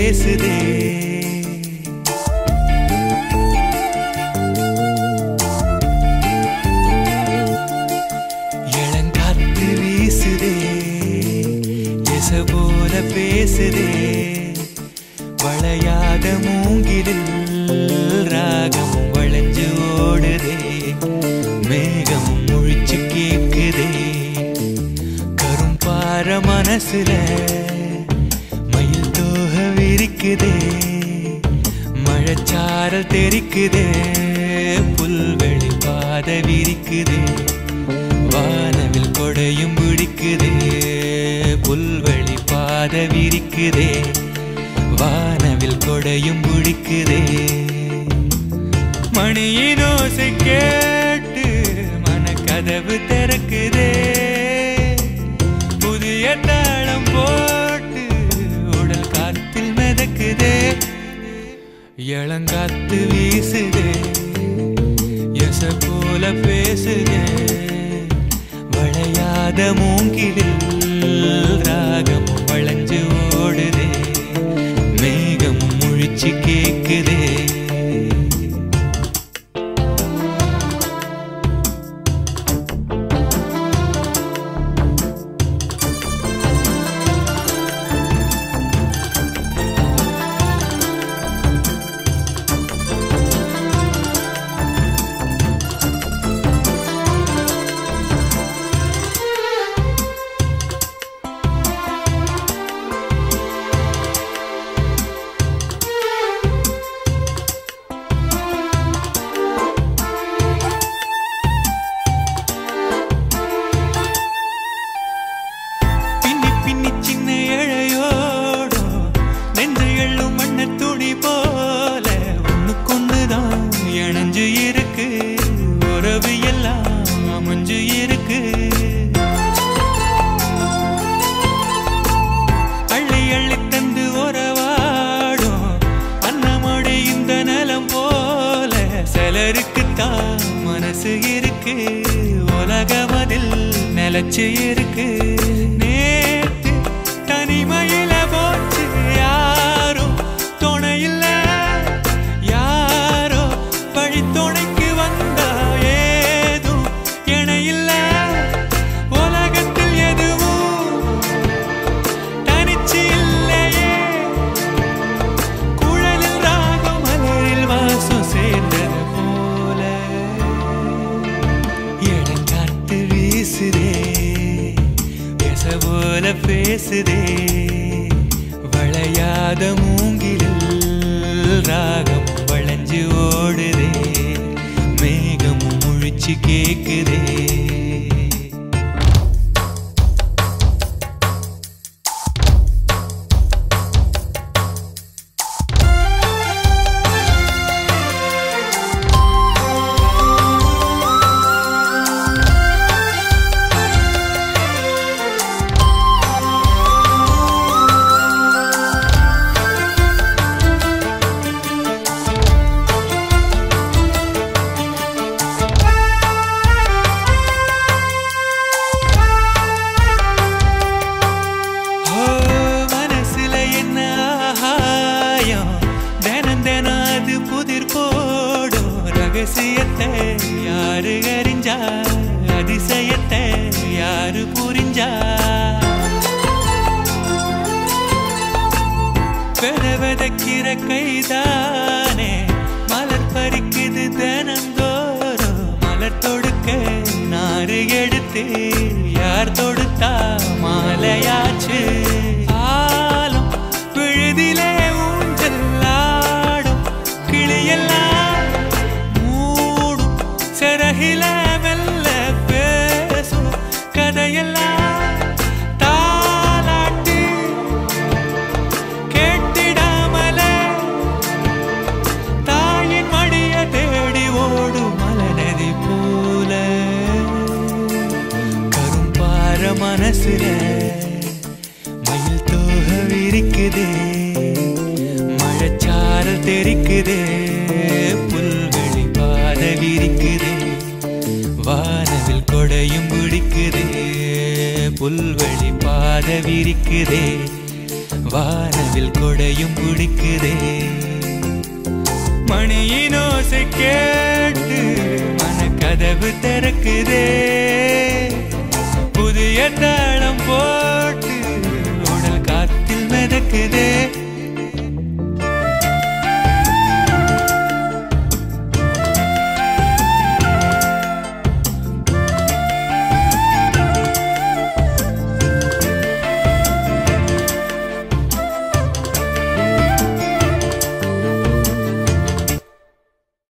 பேசுதே இளங்காத்து வீசுதே எச போல பேசுதே வளையாத மூங்கிலில் ராகமும் வளைஞ்சு ஓடுதே மேகமும் முழிச்சு கேக்குதே கரும்பார மனசுல மயில் தோக விரிக்குதே மழைச்சாரல் தெரிக்குதே புல்வெளி பாத விரிக்குதே வானவில் கொடையும் பிடிக்குதே புல்வெளி பாத விரிக்குதே வானவில் கொடையும் பிடிக்குதே மணியின் ஓசை கேட்டு மனக்கதவு திறக்குதே புதிய தாளம் போட்டு உடல் காத்தில் மிதக்குதே இளங்காத்து வீசுதே எச போல பேசுதே வளையாத மூங்கிலில் ராகமும் வளைஞ்சு ஓடுதே மேகமும் முழிச்சு கேக்குதே பின்னி பின்னி சின்ன இழையோடோ நெஞ்சு எள்ளும் மண்ண துணி போல ஒண்ணுக்கொண்ணுதான் இணைஞ்சு இருக்கு உறவு எல்லாம் அமைஞ்சு இருக்கு அள்ளி அள்ளி தந்து உறவாடும் அன்னமொழி இந்த நிலம் போல சிலருக்குத்தான் மனசு இருக்கு உலகமதில் நிலச்சு இருக்கு நேத்து தனிமையில போச்சு யாரும் துணையில்ல யாரோ வழி துணைக்கு வந்தா ஏதும் இணையில்ல உலகத்தில் எதுவும் தனிச்சு இல்லையே குழலில் ராகம் மலரில் வாசம் சேர்ந்தது போல இளங்காத்து வீசுதே பேச போல பேசுதே வளையாத மூங்கிலில் ராகம் வளைஞ்சு ஓடுதே மேகமும் முழிச்சு கேக்குதே ஓ, மனசுல என்ன ஆகாயம் தினம் தினம் அது புதிர் போடும் ரகசியத்தை யாரு அறிஞ்சா அதிசயத்தை யாரு புரிஞ்சா பெற விதைக்கிற கைதானே மலர் பறிக்குது தினந்தோறும் மலர் தொடுக்க நாறு எடுத்து யார் தொடுத்தா மாலையாச்சு ஆலம் விழுதிலே ஊஞ்சல் ஆடும் கிளியெல்லாம் மூடும் சிறகில மெல்ல பேசும் கதையெல்லாம் தாலாட்டி கேட்டிடாமலே தாயின் மடிய தேடி ஓடும் மலநதி போல கரும்பார மனசுல மயில் தோக விரிக்குதே மழைச்சாரல் தெரிக்குதே புல்வெளி பாத விரிக்குதே வானவில் கொடையும் பிடிக்குதே புல்வெளி பாத விரிக்குதே வானவில் கொடையும் பிடிக்குதே மணியின் ஓசை கேட்டு மனக்கதவு திறக்குதே புதிய தாளம் போட்டு உடல் காத்தில் மிதக்குதே